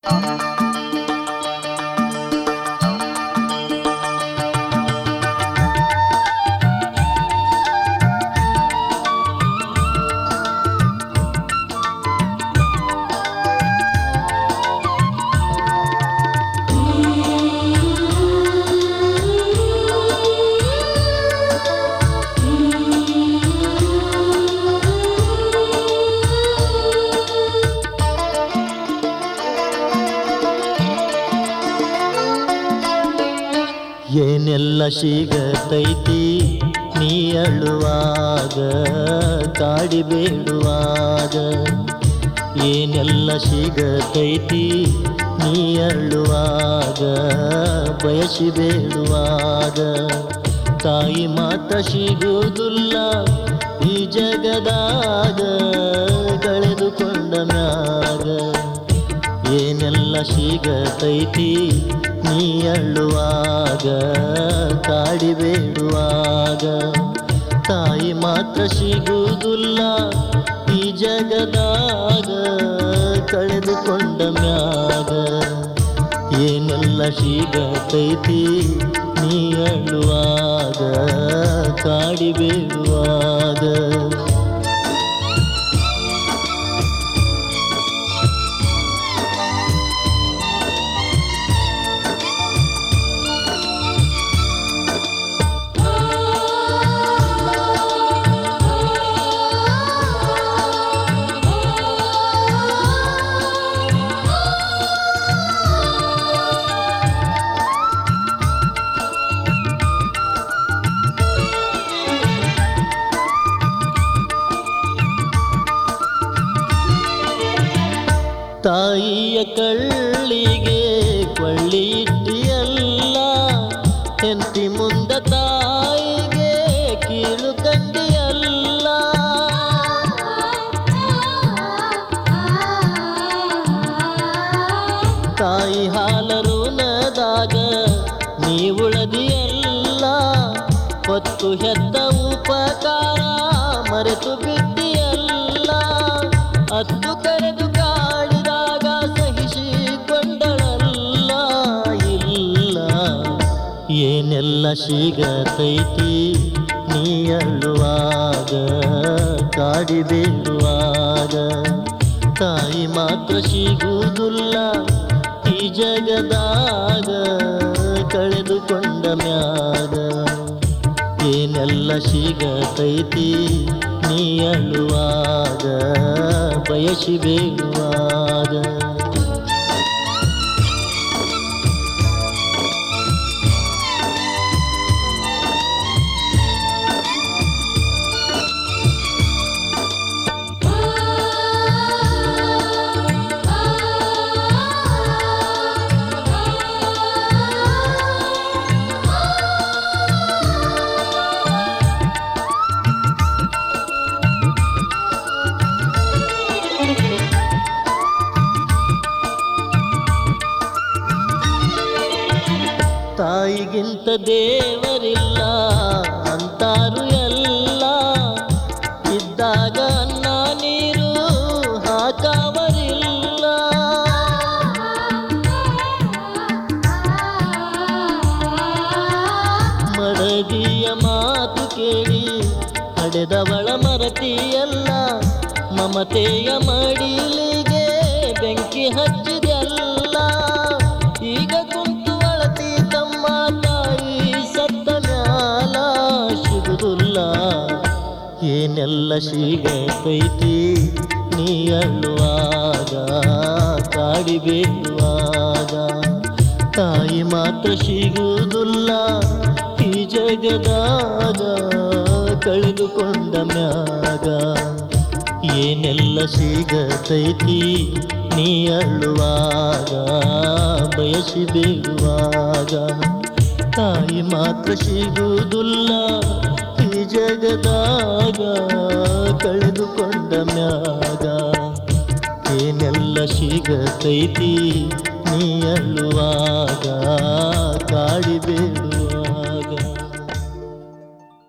ಏನೆಲ್ಲ ಸಿಗತೈತಿ ನೀ ಅಳುವಾಗ ಕಾಡಿ ಬೇಡುವಾಗ ಏನೆಲ್ಲ ಸಿಗತೈತಿ ನೀ ಅಳುವಾಗ ಬಯಸಿ ಬೇಡುವಾಗ ತಾಯಿ ಮಾತ್ರ ಸಿಗುವುದಿಲ್ಲ ಈ ಜಗದಾಗ ಕಳೆದುಕೊಂಡ ಮ್ಯಾಗ ಏನೆಲ್ಲ ಸಿಗತೈತಿ ನೀ ಅಳ್ಳುವಾಗ ಕಾಡಿ ಬೇಡುವಾಗ ತಾಯಿ ಮಾತ್ರ ಸಿಗುವುದಿಲ್ಲ ಈ ಜಗದಾಗ ಕಳೆದುಕೊಂಡ ಮ್ಯಾಗ ಏನೆಲ್ಲ ಸಿಗತೈತಿ ನೀ ಅಳ್ಳುವಾಗ ಕಾಡಿ ಬೇಡುವಾಗ ತಾಯಿಯ ಕಳ್ಳಿಗೆ ಕೊಳ್ಳಿ ಇಟ್ಟಿಯಲ್ಲ ಹೆಂಡತಿ ಮುಂದ ತಾಯಿಗೆ ಕೀಳು ಕಂಡಿಯಲ್ಲ ತಾಯಿ ಹಾಲರು ನದಾಗ ನೀ ಉಳದಿಯಲ್ಲ ಹೊತ್ತು ಹೆತ್ತ ಉಪಕಾರ ಮರೆತು ಬಿಟ್ಟಿಯಲ್ಲ ಅತ್ತು ಕರೆದು ಕಾಡಿದಾಗ ಸಹಿಸಿಕೊಂಡಳಲ್ಲ ಇಲ್ಲ ಏನೆಲ್ಲ ಸಿಗತೈತಿ ನೀ ಅಳ್ಳುವಾಗ ಕಾಡಿ ಬೇಡುವಾಗ ತಾಯಿ ಮಾತ್ರ ಸಿಗುವುದಿಲ್ಲ ಈ ಜಗದಾಗ ಕಳೆದುಕೊಂಡ ಮ್ಯಾಗ ಏನೆಲ್ಲ ಸಿಗತೈತಿ ನೀ ಅಳುವಾಗ ಬಯಸಿ ಬೇಡುವಾಗ ತಾಯಿಗಿಂತ ದೇವರಿಲ್ಲ ಅಂತಾರು ಎಲ್ಲ ಇದ್ದಾಗ ಅನ್ನ ನೀರು ಹಾಕವರಿಲ್ಲ ಮಡದಿಯ ಮಾತು ಕೇಳಿ ಹಡೆದವಳ ಮರತಿಯಲ್ಲ ಮಮತೆಯ ಮಡಿಲಿಗೆ ಬೆಂಕಿ ಹಚ್ಚಿದೆಲ್ಲ ಈಗ ಕುಂತು ಅಳತಿ ತಮ್ಮ ತಾಯಿ ಸತ್ತ ಮ್ಯಾಲ ಸಿಗುದಿಲ್ಲ ಏನೆಲ್ಲ ಸಿಗತೈತಿ ನೀ ಅಳ್ಳುವಾಗ ಕಾಡಿ ಬೇಡುವಾಗ ತಾಯಿ ಮಾತ್ರ ಸಿಗುವುದಿಲ್ಲ ಈ ಜಗದಾಗ ಕಳೆದುಕೊಂಡ ಮ್ಯಾಗ ಏನೆಲ್ಲ ಸಿಗತೈತಿ ನೀ ಅಳ್ಳುವಾಗ ಬಯಸಿ ಬೇಡುವಾಗ ತಾಯಿ ಮಾತ್ರ ಸಿಗುವುದಿಲ್ಲ ಈ ಜಗದಾಗ ಕಳೆದುಕೊಂಡ ಮ್ಯಾಗ ಏನೆಲ್ಲ ಸಿಗತೈತಿ ನೀ ಅಳ್ಳುವಾಗ ಕಾಡಿ ಬೇಡುವಾಗ